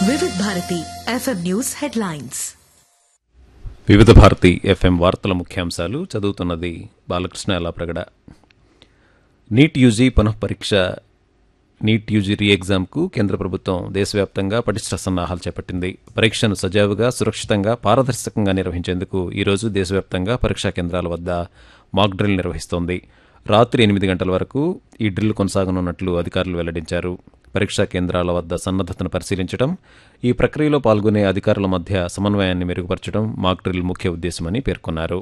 Vividh Bharati FM news headlines Vividha Bharati FM వార్తల ముఖ్యాంశాలు చదువుతున్నది బాలకృష్ణ ఎలాప్రగడ నీట్ యూజీ పునఃపరీక్ష నీట్ యూజీ రీ ఎగ్జామ్కు కేంద్ర ప్రభుత్వం దేశవ్యాప్తంగా పటిష్ట సన్నాహాలు చేపట్టింది పరీక్షను సజావుగా సురక్షితంగా పారదర్శకంగా నిర్వహించేందుకు ఈరోజు దేశవ్యాప్తంగా పరీక్షా కేంద్రాల వద్ద మాక్ డ్రిల్ నిర్వహిస్తోంది రాత్రి ఎనిమిది గంటల వరకు ఈ డ్రిల్ కొనసాగనున్నట్లు అధికారులు వెల్లడించారు పరీక్షా కేంద్రాల వద్ద సన్నద్దతను పరిశీలించడం ఈ ప్రక్రియలో పాల్గొనే అధికారుల మధ్య సమన్వయాన్ని మెరుగుపరచడం మాక్ డ్రిల్ ముఖ్య ఉద్దేశమని పేర్కొన్నారు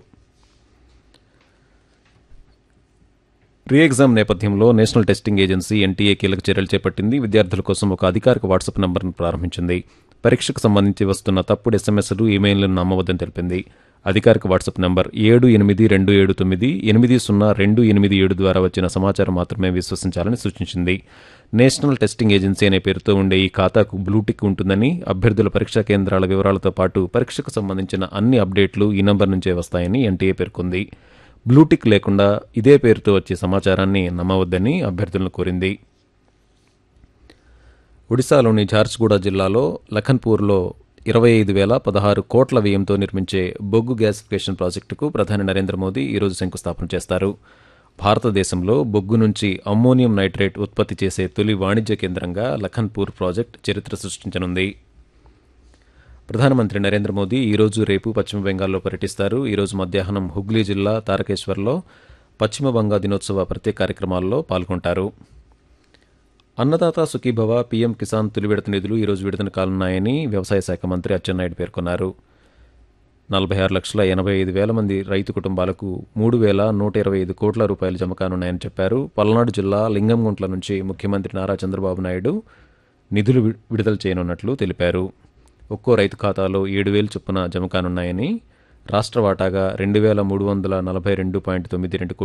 రీ ఎగ్జామ్ నేపథ్యంలో నేషనల్ టెస్టింగ్ ఏజెన్సీ ఎన్టీఏ కీలక చర్యలు చేపట్టింది విద్యార్థుల కోసం ఒక అధికారిక వాట్సాప్ నంబర్ను ప్రారంభించింది పరీక్షకు సంబంధించి వస్తున్న తప్పుడు ఎస్ఎంఎస్లు ఈమెయిల్లను నమ్మవద్దని తెలిపింది అధికారిక వాట్సాప్ నంబర్ ఏడు ఎనిమిది రెండు ఏడు తొమ్మిది ఎనిమిది సున్నా రెండు ఎనిమిది ఏడు ద్వారా వచ్చిన సమాచారం మాత్రమే విశ్వసించాలని సూచించింది నేషనల్ టెస్టింగ్ ఏజెన్సీ అనే పేరుతో ఉండే ఈ ఖాతాకు బ్లూటిక్ ఉంటుందని అభ్యర్థుల పరీక్షా కేంద్రాల వివరాలతో పాటు పరీక్షకు సంబంధించిన అన్ని అప్డేట్లు ఈ నంబర్ నుంచే వస్తాయని ఎన్టీఏ పేర్కొంది బ్లూటిక్ లేకుండా ఇదే పేరుతో వచ్చే సమాచారాన్ని నమ్మవద్దని అభ్యర్థులను కోరింది ఒడిశాలోని ఝార్సుగూడ జిల్లాలో లఖన్పూర్లో ఇరవై ఐదు వేల పదహారు కోట్ల వ్యయంతో నిర్మించే బొగ్గు గ్యాసిఫికేషన్ ప్రాజెక్టుకు ప్రధాని నరేంద్ర మోదీ ఈరోజు శంకుస్థాపన చేస్తారు భారతదేశంలో బొగ్గు నుంచి అమ్మోనియం నైట్రేట్ ఉత్పత్తి చేసే తొలి వాణిజ్య కేంద్రంగా లఖన్పూర్ ప్రాజెక్ట్ చరిత్ర సృష్టించనుంది ప్రధానమంత్రి నరేంద్ర మోదీ ఈరోజు రేపు పశ్చిమ బెంగాల్లో పర్యటిస్తారు ఈరోజు మధ్యాహ్నం హుగ్లీ జిల్లా తారకేశ్వర్లో పశ్చిమ బంగా దినోత్సవ ప్రత్యేక కార్యక్రమాల్లో పాల్గొంటారు అన్నదాత సుఖీభవ పీఎం కిసాన్ తొలి విడత నిధులు ఈరోజు విడుదల కానున్నాయని వ్యవసాయ శాఖ మంత్రి అచ్చెన్నాయుడు పేర్కొన్నారు నలభై ఆరు లక్షల ఎనభై ఐదు వేల మంది రైతు కుటుంబాలకు మూడు వేల నూట ఇరవై ఐదు కోట్ల రూపాయలు జమ కానున్నాయని చెప్పారు పల్నాడు జిల్లా లింగంగుంట్ల నుంచి ముఖ్యమంత్రి నారా చంద్రబాబు నాయుడు నిధులు వి- విడుదల చేయనున్నట్లు తెలిపారు ఒక్కో రైతు ఖాతాలో ఏడు వేలు చొప్పున జమ కానున్నాయని రాష్ట్ర వాటాగా రెండు వేల మూడు వందల నలభై రెండు పాయింట్ తొమ్మిది రెండు